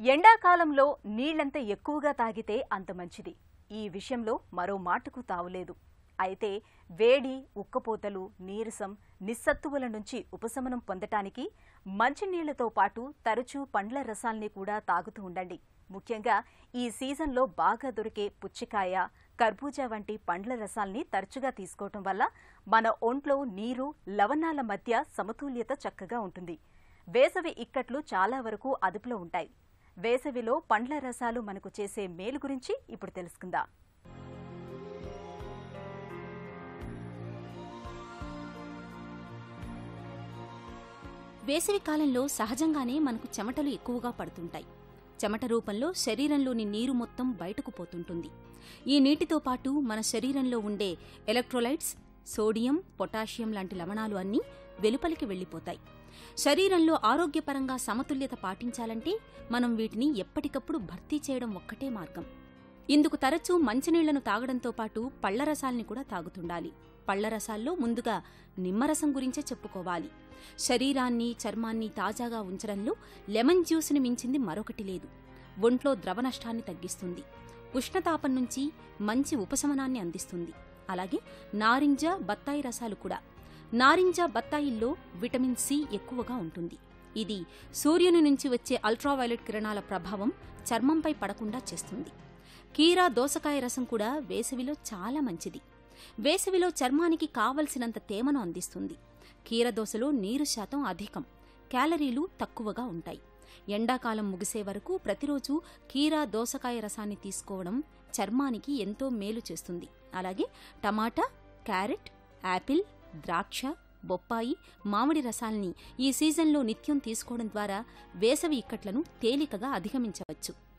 ఎండాకాలంలో నీళ్లంత ఎక్కువగా తాగితే అంత మంచిది ఈ విషయంలో మరో మాటకు తావులేదు అయితే వేడి ఉక్కపోతలు నీరసం నిస్సత్తువుల నుంచి ఉపశమనం పొందటానికి మంచినీళ్లతో పాటు తరచూ పండ్ల రసాల్ని కూడా తాగుతూ ఉండండి ముఖ్యంగా ఈ సీజన్లో బాగా దొరికే పుచ్చకాయ కర్బూజా వంటి పండ్ల రసాల్ని తరచుగా తీసుకోవటం వల్ల మన ఒంట్లో నీరు లవణాల మధ్య సమతుల్యత చక్కగా ఉంటుంది వేసవి ఇక్కట్లు చాలా వరకు అదుపులో ఉంటాయి వేసవిలో పండ్ల రసాలు మనకు చేసే మేలు గురించి ఇప్పుడు తెలుసుకుందాం వేసవి కాలంలో సహజంగానే మనకు చెమటలు ఎక్కువగా పడుతుంటాయి చెమట రూపంలో శరీరంలోని నీరు మొత్తం బయటకు పోతుంటుంది ఈ నీటితో పాటు మన శరీరంలో ఉండే ఎలక్ట్రోలైట్స్ సోడియం పొటాషియం లాంటి లవణాలు అన్నీ వెలుపలికి వెళ్ళిపోతాయి శరీరంలో ఆరోగ్యపరంగా సమతుల్యత పాటించాలంటే మనం వీటిని ఎప్పటికప్పుడు భర్తీ చేయడం ఒక్కటే మార్గం ఇందుకు తరచూ మంచినీళ్లను తాగడంతో పాటు పళ్లరసాల్ని కూడా తాగుతుండాలి పళ్లరసాల్లో ముందుగా నిమ్మరసం గురించే చెప్పుకోవాలి శరీరాన్ని చర్మాన్ని తాజాగా ఉంచడంలో లెమన్ జ్యూస్ని మించింది మరొకటి లేదు ఒంట్లో ద్రవ నష్టాన్ని తగ్గిస్తుంది ఉష్ణతాపం నుంచి మంచి ఉపశమనాన్ని అందిస్తుంది అలాగే నారింజ బత్తాయి రసాలు కూడా నారింజ బత్తాయిల్లో విటమిన్ సి ఎక్కువగా ఉంటుంది ఇది సూర్యుని నుంచి వచ్చే అల్ట్రావైలెట్ కిరణాల ప్రభావం చర్మంపై పడకుండా చేస్తుంది కీరా దోసకాయ రసం కూడా వేసవిలో చాలా మంచిది వేసవిలో చర్మానికి కావలసినంత తేమను అందిస్తుంది కీరదోసలో నీరు శాతం అధికం క్యాలరీలు తక్కువగా ఉంటాయి ఎండాకాలం ముగిసే వరకు ప్రతిరోజు కీరా దోసకాయ రసాన్ని తీసుకోవడం చర్మానికి ఎంతో మేలు చేస్తుంది అలాగే టమాటా క్యారెట్ యాపిల్ ద్రాక్ష బొప్పాయి మామిడి రసాల్ని ఈ సీజన్లో నిత్యం తీసుకోవడం ద్వారా వేసవి ఇక్కట్లను తేలికగా అధిగమించవచ్చు